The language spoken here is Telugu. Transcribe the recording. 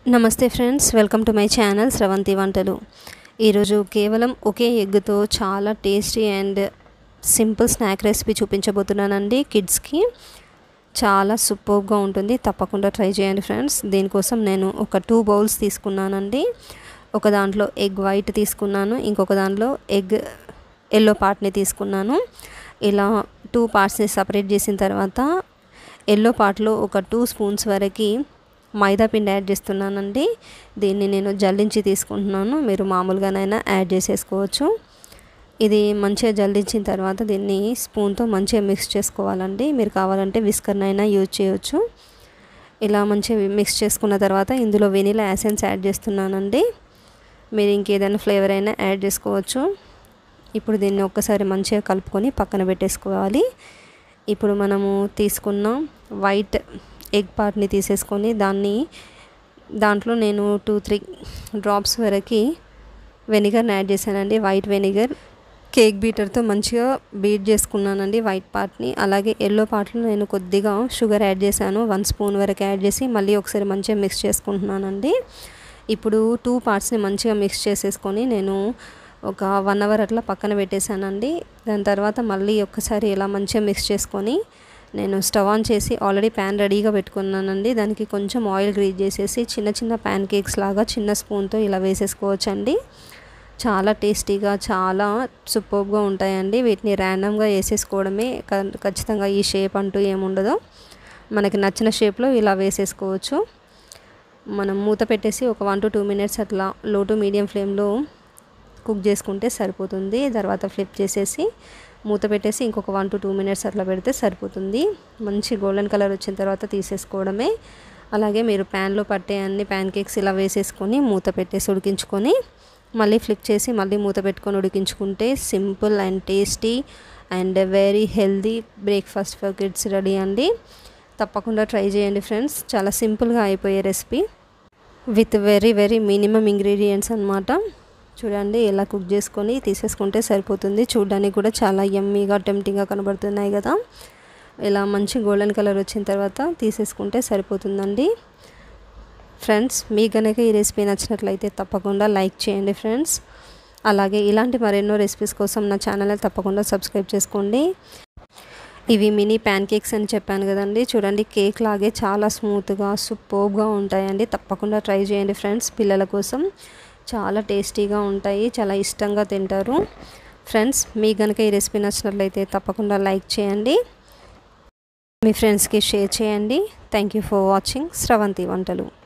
నమస్తే friends welcome to my channel Sravanthi వంటలు ఈరోజు కేవలం ఒకే ఎగ్గుతో చాలా tasty and simple snack recipe చూపించబోతున్నానండి కిడ్స్కి చాలా సూపర్గా ఉంటుంది తప్పకుండా ట్రై చేయండి ఫ్రెండ్స్ దీనికోసం నేను ఒక టూ బౌల్స్ తీసుకున్నానండి ఒక దాంట్లో ఎగ్ వైట్ తీసుకున్నాను ఇంకొక దాంట్లో ఎగ్ ఎల్లో పార్ట్ని తీసుకున్నాను ఇలా టూ పార్ట్స్ని సపరేట్ చేసిన తర్వాత ఎల్లో పార్ట్లో ఒక టూ స్పూన్స్ వరకు మైదా పిండి యాడ్ చేస్తున్నానండి దీన్ని నేను జల్లించి తీసుకుంటున్నాను మీరు మామూలుగానైనా యాడ్ చేసేసుకోవచ్చు ఇది మంచిగా జల్లించిన తర్వాత దీన్ని స్పూన్తో మంచిగా మిక్స్ చేసుకోవాలండి మీరు కావాలంటే విస్కర్నైనా యూజ్ చేయొచ్చు ఇలా మంచిగా మిక్స్ చేసుకున్న తర్వాత ఇందులో వెనీలా యాసెన్స్ యాడ్ చేస్తున్నానండి మీరు ఇంకేదైనా ఫ్లేవర్ అయినా యాడ్ చేసుకోవచ్చు ఇప్పుడు దీన్ని ఒక్కసారి మంచిగా కలుపుకొని పక్కన పెట్టేసుకోవాలి ఇప్పుడు మనము తీసుకున్న వైట్ ఎగ్ పార్ట్ని తీసేసుకొని దాన్ని దాంట్లో నేను టూ త్రీ డ్రాప్స్ వరకు వెనిగర్ని యాడ్ చేశానండి వైట్ వెనిగర్ కేక్ బీటర్తో మంచిగా బీట్ చేసుకున్నానండి వైట్ పార్ట్ని అలాగే ఎల్లో పార్ట్లో నేను కొద్దిగా షుగర్ యాడ్ చేశాను వన్ స్పూన్ వరకు యాడ్ చేసి మళ్ళీ ఒకసారి మంచిగా మిక్స్ చేసుకుంటున్నానండి ఇప్పుడు టూ పార్ట్స్ని మంచిగా మిక్స్ చేసేసుకొని నేను ఒక వన్ అవర్ అట్లా పక్కన పెట్టేశానండి దాని తర్వాత మళ్ళీ ఒక్కసారి ఇలా మంచిగా మిక్స్ చేసుకొని నేను స్టవ్ ఆన్ చేసి ఆల్రెడీ ప్యాన్ రెడీగా పెట్టుకున్నానండి దానికి కొంచెం ఆయిల్ గ్రీజ్ చేసేసి చిన్న చిన్న ప్యాన్ కేక్స్ లాగా చిన్న స్పూన్తో ఇలా వేసేసుకోవచ్చండి చాలా టేస్టీగా చాలా సూపర్గా ఉంటాయండి వీటిని ర్యాండమ్గా వేసేసుకోవడమే ఖచ్చితంగా ఈ షేప్ అంటూ ఏముండదో మనకి నచ్చిన షేప్లో ఇలా వేసేసుకోవచ్చు మనం మూత పెట్టేసి ఒక వన్ టు టూ మినిట్స్ అట్లా లో టు మీడియం ఫ్లేమ్లో కుక్ చేసుకుంటే సరిపోతుంది తర్వాత ఫ్లిప్ చేసేసి మూత పెట్టేసి ఇంకొక వన్ టు టూ మినిట్స్ అట్లా పెడితే సరిపోతుంది మంచి గోల్డెన్ కలర్ వచ్చిన తర్వాత తీసేసుకోవడమే అలాగే మీరు ప్యాన్లో పట్టే అన్ని ప్యాన్ కేక్స్ ఇలా వేసేసుకొని మూత పెట్టేసి ఉడికించుకొని మళ్ళీ ఫ్లిప్ చేసి మళ్ళీ మూత పెట్టుకొని ఉడికించుకుంటే simple and tasty and very healthy breakfast for kids ready అండి తప్పకుండా ట్రై చేయండి ఫ్రెండ్స్ చాలా సింపుల్గా అయిపోయే recipe with very very minimum ingredients అనమాట చూడండి ఇలా కుక్ చేసుకొని తీసేసుకుంటే సరిపోతుంది చూడడానికి కూడా చాలా యమ్మీగా టెంప్టింగ్గా కనబడుతున్నాయి కదా ఇలా మంచి గోల్డెన్ కలర్ వచ్చిన తర్వాత తీసేసుకుంటే సరిపోతుందండి ఫ్రెండ్స్ మీ కనుక ఈ రెసిపీ నచ్చినట్లయితే తప్పకుండా లైక్ చేయండి ఫ్రెండ్స్ అలాగే ఇలాంటి మరెన్నో రెసిపీస్ కోసం నా ఛానల్ తప్పకుండా సబ్స్క్రైబ్ చేసుకోండి ఇవి మినీ ప్యాన్ కేక్స్ అని చెప్పాను కదండి చూడండి కేక్ లాగే చాలా స్మూత్గా సూపర్గా ఉంటాయండి తప్పకుండా ట్రై చేయండి ఫ్రెండ్స్ పిల్లల కోసం చాలా టేస్టీగా ఉంటాయి చాలా ఇష్టంగా తింటారు ఫ్రెండ్స్ మీ కనుక ఈ రెసిపీ నచ్చినట్లయితే తప్పకుండా లైక్ చేయండి మీ ఫ్రెండ్స్కి షేర్ చేయండి thank you for watching Sravanthi వంటలు